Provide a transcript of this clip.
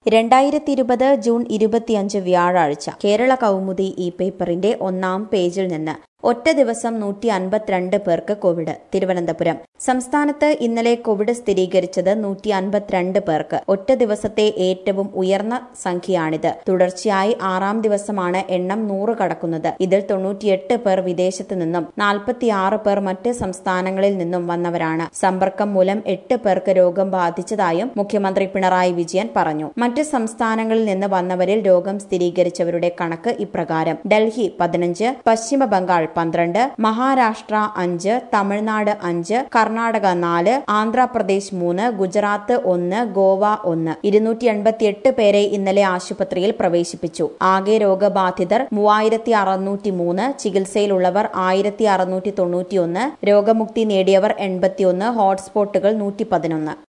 രണ്ടായിരത്തി ഇരുപത് ജൂൺ ഇരുപത്തിയഞ്ച് വ്യാഴാഴ്ച കേരള കൗമുദി ഈ പേപ്പറിന്റെ ഒന്നാം പേജിൽ നിന്ന് ഒറ്റ ദിവസം നൂറ്റി അൻപത്തിരണ്ട് പേർക്ക് കോവിഡ് തിരുവനന്തപുരം സംസ്ഥാനത്ത് ഇന്നലെ കോവിഡ് സ്ഥിരീകരിച്ചത് നൂറ്റി അൻപത്തിരണ്ട് പേർക്ക് ഒറ്റ ദിവസത്തെ ഏറ്റവും ഉയർന്ന സംഖ്യയാണിത് തുടർച്ചയായി ആറാം ദിവസമാണ് എണ്ണം നൂറ് കടക്കുന്നത് ഇതിൽ തൊണ്ണൂറ്റിയെട്ട് പേർ വിദേശത്ത് നിന്നും നാൽപ്പത്തിയാറ് പേർ മറ്റ് സംസ്ഥാനങ്ങളിൽ നിന്നും വന്നവരാണ് സമ്പർക്കം മൂലം എട്ട് പേർക്ക് രോഗം ബാധിച്ചതായും മുഖ്യമന്ത്രി പിണറായി വിജയൻ പറഞ്ഞു മറ്റ് സംസ്ഥാനങ്ങളിൽ നിന്ന് വന്നവരിൽ രോഗം സ്ഥിരീകരിച്ചവരുടെ കണക്ക് ഇപ്രകാരം ഡൽഹി പതിനഞ്ച് പശ്ചിമ ബംഗാൾ പന്ത്രണ്ട് മഹാരാഷ്ട്ര അഞ്ച് തമിഴ്നാട് അഞ്ച് കർണാടക നാല് ആന്ധ്രാപ്രദേശ് മൂന്ന് ഗുജറാത്ത് ഒന്ന് ഗോവ ഒന്ന് ഇരുന്നൂറ്റി എൺപത്തിയെട്ട് പേരെ ഇന്നലെ ആശുപത്രിയിൽ പ്രവേശിപ്പിച്ചു ആകെ രോഗബാധിതർ മൂവായിരത്തി അറുന്നൂറ്റി മൂന്ന് ചികിത്സയിലുള്ളവർ ആയിരത്തി അറുന്നൂറ്റി തൊണ്ണൂറ്റിയൊന്ന് രോഗമുക്തി നേടിയവർ എൺപത്തിയൊന്ന് ഹോട്ട്സ്പോട്ടുകൾ നൂറ്റി പതിനൊന്ന്